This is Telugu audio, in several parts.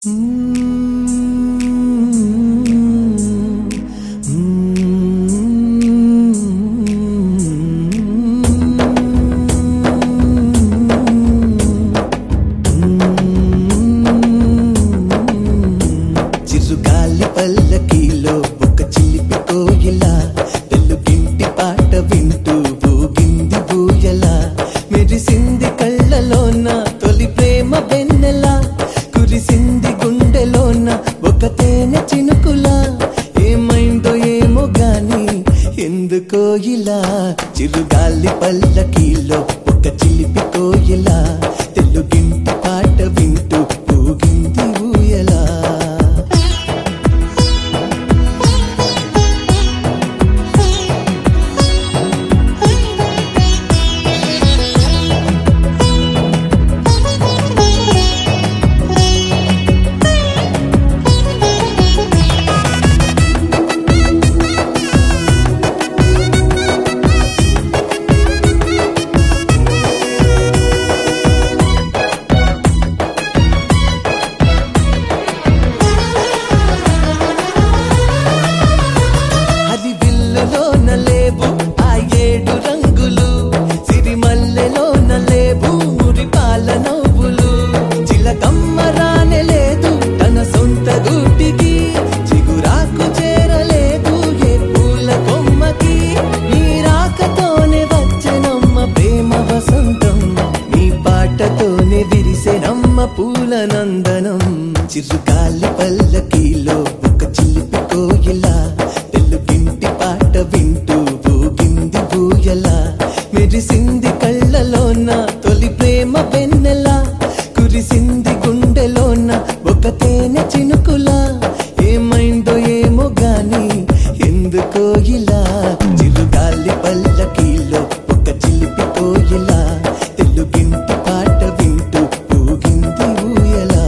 చిరుగాలి పల్లకీలో ఒక చిలిపి కోయిల తెలుగింటి పాట వింటూ ఊగింది బూయల మెరిసింది కళ్ళలోన తొలి ప్రేమ వెన్నెల కురిసింది గుండెలోన ఒక తేనె చినుకులా ఏమైందో ఏమో గాని ఎందుకో ఇలా చిరుగాలి పల్లకీలో ఒక చిలిపి కోయిల తెలుగింటి పాట వింటూ ఊగింది ఊయలా అది విల్లులోన లేవు ఆ ఏడు రంగులు సిరిమల్లెలోన లేవు మురిపాల నవ్వులు చిలకమ్మ రానే లేదు తన సొంత గూటికి చిగురాకు చేరలేదు ఏ పూల కొమ్మకి నీ రాకతోనే వచ్చెనమ్మ ప్రేమ వసంతం నీ పాటతోనే విరిసెనమ్మ పూల నందనం చిరుగాలి పల్లకీలో ఒక చిలిపి కోయిల తెలుగింటి పాట వింటూ ఊగింది బూయల మెరిసింది కళ్ళలోన తొలి ప్రేమ వెన్నెల కురిసింది గుండెలోన ఒక తేనె చినుకులా ఏమైందో ఏమో గాని ఎందుకో ఇలా చిరుగాలి పల్లకీలో ఒక చిలిపి కోయిల తెలుగింటి పాట వింటూ ఊగింది ఊయలా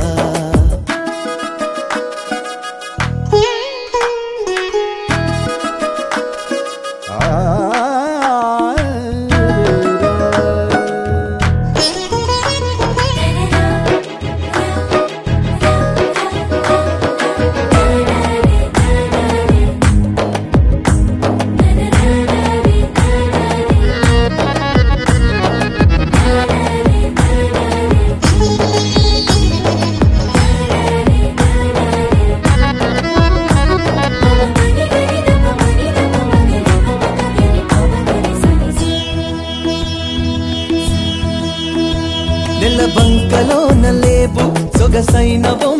నెల బంకలోన లేవు సొగసైన ఓ